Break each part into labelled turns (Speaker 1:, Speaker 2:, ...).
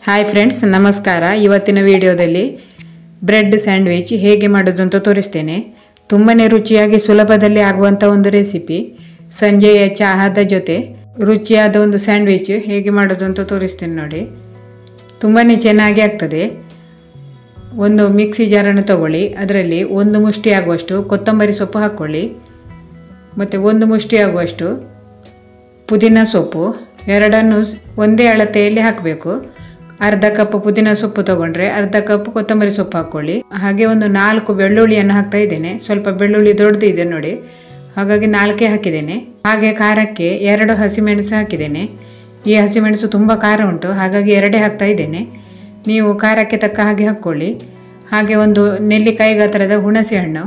Speaker 1: hi friends ನಮಸ್ಕಾರ ಇವತ್ತಿನ ವಿಡಿಯೋದಲ್ಲಿ ಬ್ರೆಡ್ ಸ್ಯಾಂಡ್ವಿಚ್ ಹೇಗೆ ಮಾಡೋದು ಅಂತ ತೋರಿಸ್ತೇನೆ ತುಂಬಾ ರುಚಿಯಾಗಿ ಸುಲಭದಲ್ಲಿ ಆಗುವಂಥ ಒಂದು ರೆಸಿಪಿ ಸಂಜೆಯ ಚಹಾದ ಜೊತೆ ರುಚಿಯಾದ ಒಂದು ಸ್ಯಾಂಡ್ವಿಚ್ ಹೇಗೆ ಮಾಡೋದು ಅಂತ ತೋರಿಸ್ತೇನೆ ನೋಡಿ ತುಂಬಾ ಚೆನ್ನಾಗಿ ಆಗ್ತದೆ ಒಂದು ಮಿಕ್ಸಿ ಜಾರನ್ನು ತಗೊಳ್ಳಿ ಅದರಲ್ಲಿ ಒಂದು ಮುಷ್ಟಿ ಆಗುವಷ್ಟು ಕೊತ್ತಂಬರಿ ಸೊಪ್ಪು ಹಾಕ್ಕೊಳ್ಳಿ ಮತ್ತು ಒಂದು ಮುಷ್ಟಿ ಆಗುವಷ್ಟು ಪುದೀನ ಸೊಪ್ಪು ಎರಡನ್ನು ಸ್- ಒಂದೇ ಅಳತೆಯಲ್ಲಿ ಹಾಕಬೇಕು ಅರ್ಧ ಕಪ್ ಪುದೀನ ಸೊಪ್ಪು ತಗೊಂಡ್ರೆ ಅರ್ಧ ಕಪ್ ಕೊತ್ತಂಬರಿ ಸೊಪ್ಪು ಹಾಕ್ಕೊಳ್ಳಿ ಹಾಗೆ ಒಂದು ನಾಲ್ಕು ಬೆಳ್ಳುಳ್ಳಿಯನ್ನು ಹಾಕ್ತಾ ಇದ್ದೇನೆ ಸ್ವಲ್ಪ ಬೆಳ್ಳುಳ್ಳಿ ದೊಡ್ಡದಿದೆ ನೋಡಿ ಹಾಗಾಗಿ ನಾಲ್ಕೇ ಹಾಕಿದ್ದೇನೆ ಹಾಗೆ ಖಾರಕ್ಕೆ ಎರಡು ಹಸಿಮೆಣಸು ಹಾಕಿದ್ದೇನೆ ಈ ಹಸಿಮೆಣಸು ತುಂಬ ಖಾರ ಉಂಟು ಹಾಗಾಗಿ ಎರಡೇ ಹಾಕ್ತಾ ಇದ್ದೇನೆ ನೀವು ಖಾರಕ್ಕೆ ತಕ್ಕ ಹಾಗೆ ಹಾಕ್ಕೊಳ್ಳಿ ಹಾಗೆ ಒಂದು ನೆಲ್ಲಿಕಾಯಿ ಗಾತ್ರದ ಹುಣಸೆ ಹಣ್ಣು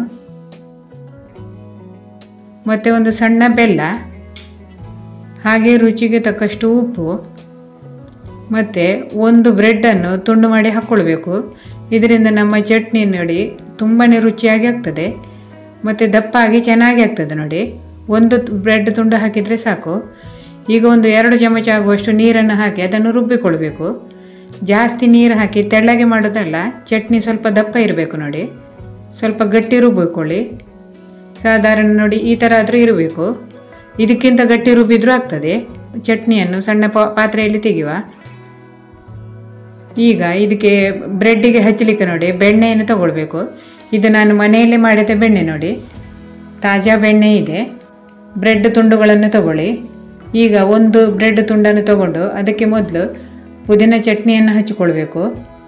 Speaker 1: ಮತ್ತು ಒಂದು ಸಣ್ಣ ಬೆಲ್ಲ ಹಾಗೆ ರುಚಿಗೆ ತಕ್ಕಷ್ಟು ಉಪ್ಪು ಮತ್ತು ಒಂದು ಬ್ರೆಡ್ಡನ್ನು ತುಂಡು ಮಾಡಿ ಹಾಕ್ಕೊಳ್ಬೇಕು ಇದರಿಂದ ನಮ್ಮ ಚಟ್ನಿ ನೋಡಿ ತುಂಬಾ ರುಚಿಯಾಗಿ ಆಗ್ತದೆ ಮತ್ತು ದಪ್ಪಾಗಿ ಚೆನ್ನಾಗಿ ಆಗ್ತದೆ ನೋಡಿ ಒಂದು ಬ್ರೆಡ್ ತುಂಡು ಹಾಕಿದರೆ ಸಾಕು ಈಗ ಒಂದು ಎರಡು ಚಮಚ ಆಗುವಷ್ಟು ನೀರನ್ನು ಹಾಕಿ ಅದನ್ನು ರುಬ್ಬಿಕೊಳ್ಬೇಕು ಜಾಸ್ತಿ ನೀರು ಹಾಕಿ ತೆಳ್ಳಗೆ ಮಾಡೋದಲ್ಲ ಚಟ್ನಿ ಸ್ವಲ್ಪ ದಪ್ಪ ಇರಬೇಕು ನೋಡಿ ಸ್ವಲ್ಪ ಗಟ್ಟಿ ರುಬ್ಬಿಕೊಳ್ಳಿ ಸಾಧಾರಣ ನೋಡಿ ಈ ಥರ ಆದರೂ ಇರಬೇಕು ಇದಕ್ಕಿಂತ ಗಟ್ಟಿ ರುಬ್ಬಿದ್ರೂ ಆಗ್ತದೆ ಚಟ್ನಿಯನ್ನು ಸಣ್ಣ ಪಾ ಪಾತ್ರೆಯಲ್ಲಿ ತೆಗೆಯುವ ಈಗ ಇದಕ್ಕೆ ಬ್ರೆಡ್ಡಿಗೆ ಹಚ್ಚಲಿಕ್ಕೆ ನೋಡಿ ಬೆಣ್ಣೆಯನ್ನು ತಗೊಳ್ಬೇಕು ಇದು ನಾನು ಮನೆಯಲ್ಲೇ ಮಾಡಿದ ಬೆಣ್ಣೆ ನೋಡಿ ತಾಜಾ ಬೆಣ್ಣೆ ಇದೆ ಬ್ರೆಡ್ ತುಂಡುಗಳನ್ನು ತಗೊಳ್ಳಿ ಈಗ ಒಂದು ಬ್ರೆಡ್ ತುಂಡನ್ನು ತಗೊಂಡು ಅದಕ್ಕೆ ಮೊದಲು ಪುದೀನ ಚಟ್ನಿಯನ್ನು ಹಚ್ಚಿಕೊಳ್ಬೇಕು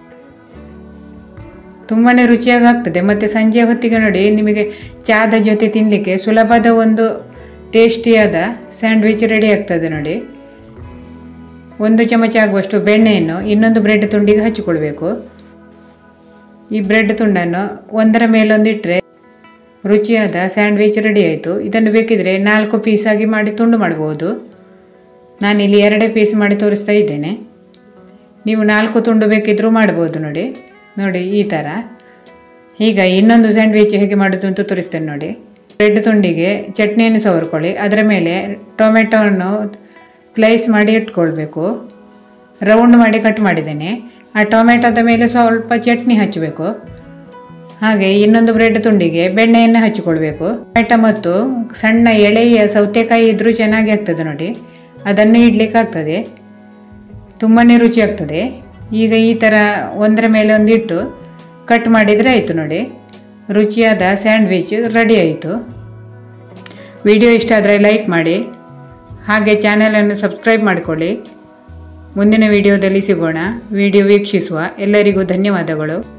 Speaker 1: ತುಂಬಾ ರುಚಿಯಾಗಿ ಆಗ್ತದೆ ಮತ್ತು ಸಂಜೆ ಹೊತ್ತಿಗೆ ನೋಡಿ ನಿಮಗೆ ಚಹಾದ ಜೊತೆ ತಿನ್ನಲಿಕ್ಕೆ ಸುಲಭದ ಒಂದು ಟೇಸ್ಟಿಯಾದ ಸ್ಯಾಂಡ್ವಿಚ್ ರೆಡಿ ಆಗ್ತದೆ ನೋಡಿ ಒಂದು ಚಮಚ ಆಗುವಷ್ಟು ಬೆಣ್ಣೆಯನ್ನು ಇನ್ನೊಂದು ಬ್ರೆಡ್ ತುಂಡಿಗೆ ಹಚ್ಚಿಕೊಳ್ಬೇಕು ಈ ಬ್ರೆಡ್ ತುಂಡನ್ನು ಒಂದರ ಮೇಲೊಂದಿಟ್ಟರೆ ರುಚಿಯಾದ ಸ್ಯಾಂಡ್ವಿಚ್ ರೆಡಿ ಆಯಿತು ಇದನ್ನು ಬೇಕಿದ್ರೆ ನಾಲ್ಕು ಪೀಸಾಗಿ ಮಾಡಿ ತುಂಡು ಮಾಡ್ಬೋದು ನಾನಿಲ್ಲಿ ಎರಡೇ ಪೀಸ್ ಮಾಡಿ ತೋರಿಸ್ತಾ ಇದ್ದೇನೆ ನೀವು ನಾಲ್ಕು ತುಂಡು ಬೇಕಿದ್ರೂ ಮಾಡ್ಬೋದು ನೋಡಿ ನೋಡಿ ಈ ಥರ ಈಗ ಇನ್ನೊಂದು ಸ್ಯಾಂಡ್ವಿಚ್ ಹೇಗೆ ಮಾಡೋದು ಅಂತ ತೋರಿಸ್ತೇನೆ ನೋಡಿ ಬ್ರೆಡ್ ತುಂಡಿಗೆ ಚಟ್ನಿಯನ್ನು ಸವರ್ಕೊಳ್ಳಿ ಅದರ ಮೇಲೆ ಟೊಮೆಟೊವನ್ನು ಸ್ಲೈಸ್ ಮಾಡಿ ಇಟ್ಕೊಳ್ಬೇಕು ರೌಂಡ್ ಮಾಡಿ ಕಟ್ ಮಾಡಿದ್ದೇನೆ ಆ ಟೊಮೆಟೊದ ಮೇಲೆ ಸ್ವಲ್ಪ ಚಟ್ನಿ ಹಚ್ಚಬೇಕು ಹಾಗೆ ಇನ್ನೊಂದು ಬ್ರೆಡ್ ತುಂಡಿಗೆ ಬೆಣ್ಣೆಯನ್ನು ಹಚ್ಚಿಕೊಳ್ಬೇಕು ಟೊಮೆಟೊ ಮತ್ತು ಸಣ್ಣ ಎಳೆಯ ಸೌತೆಕಾಯಿ ಇದ್ರೂ ಚೆನ್ನಾಗಿ ಆಗ್ತದೆ ನೋಡಿ ಅದನ್ನು ಇಡ್ಲಿಕ್ಕೆ ಆಗ್ತದೆ ತುಂಬಾ ರುಚಿ ಆಗ್ತದೆ ಈಗ ಈ ಥರ ಒಂದರ ಮೇಲೆ ಒಂದು ಇಟ್ಟು ಕಟ್ ಮಾಡಿದರೆ ಆಯಿತು ನೋಡಿ ರುಚಿಯಾದ ಸ್ಯಾಂಡ್ವಿಚ್ ರೆಡಿ ಆಯಿತು ವಿಡಿಯೋ ಇಷ್ಟ ಆದರೆ ಲೈಕ್ ಮಾಡಿ ಹಾಗೆ ಚಾನಲನ್ನು ಸಬ್ಸ್ಕ್ರೈಬ್ ಮಾಡಿಕೊಳ್ಳಿ ಮುಂದಿನ ವಿಡಿಯೋದಲ್ಲಿ ಸಿಗೋಣ ವಿಡಿಯೋ ವೀಕ್ಷಿಸುವ ಎಲ್ಲರಿಗೂ ಧನ್ಯವಾದಗಳು